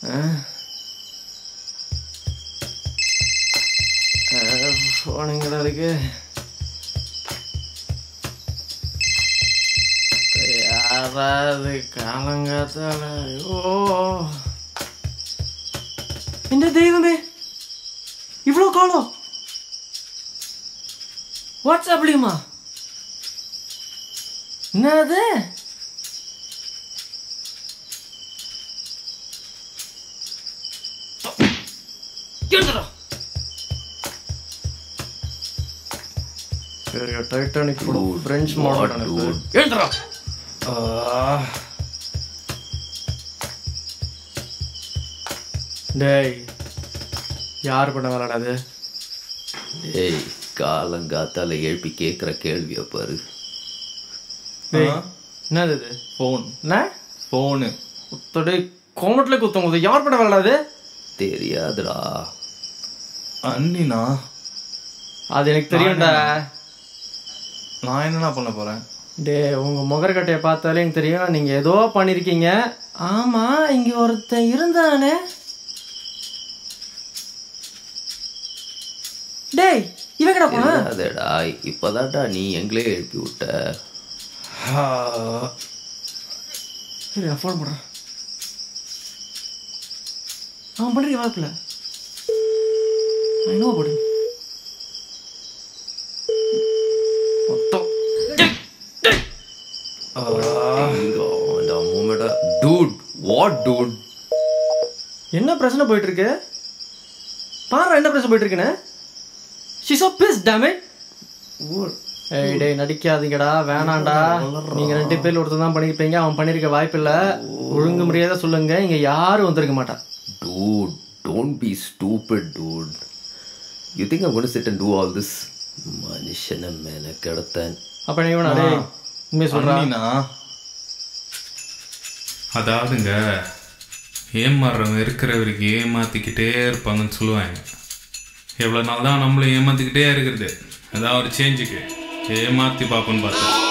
ஃபோனுங்களா இருக்கு யாராவது காலங்காத்தால ஓ இந்த தெய்வமே இவ்வளோ காலம் வாட்ஸ்அப்லையுமா என்னது எழுந்துடா பெரிய டைட்டானிக் படம் பிரெஞ்ச் மாடல் எழுந்துடா டேய் யார் பண்ண விளாடாது ஏய் காலங்காத்தால எழுப்பி கேட்குற கேள்வியை பாரு டேய் என்னது இது ஃபோன் என்ன ஃபோனு குத்தடே கோமட்டில் குத்தவங்க யார் பண்ண விளாடாது தெரியாதுடா அண்ணினா அது எனக்கு தெரியும்டா நான் என்னண்ணா பண்ண போறேன் டே உங்க முகர்கட்டையை பார்த்தாலே எனக்கு தெரியும் நீங்க ஏதோ பண்ணிருக்கீங்க ஆமா இங்க ஒருத்தன் இருந்தானே டேய் இவன் கிட்ட போனா தெரியாதேடா இப்போதான்டா நீ எங்களே எழுப்பி விட்ட சரி நான் ஃபோன் பண்ணுறேன் அவன் பண்ணுறீங்க வாய்ப்பில்ல என்ன போடு மொத்தம் டூட் வாட் டூட் என்ன பிரச்சனை போயிட்டு இருக்கு பாரு என்ன பிரச்சனை போயிட்டு இருக்குன்னு ஷி சோ பிஸ் டேமேஜ் ஏய் டேய் நடிக்காதீங்கடா வேணாம்டா நீங்க ரெண்டு பேர்ல ஒருத்தர் தான் பண்ணிருப்பீங்க அவன் பண்ணிருக்க வாய்ப்பில்ல ஒழுங்கு முறையாக சொல்லுங்க இங்க யாரும் வந்திருக்க மாட்டா Dude, don't be stupid, dude. You think I'm going to sit and do all this? மனுஷனை மேல கிடத்தேன் அப்ப நீ வேணா டேய் உண்மையை சொல்றா அண்ணினா அதாவதுங்க ஏமாறுறவங்க இருக்கிறவருக்கு ஏமாத்திக்கிட்டே இருப்பாங்கன்னு சொல்லுவாங்க எவ்வளோ நாள் தான் நம்மளும் ஏமாத்திக்கிட்டே இருக்கிறது அதான் ஒரு சேஞ்சுக்கு ஏமாத்தி பார்ப்போன்னு பார்த்தேன்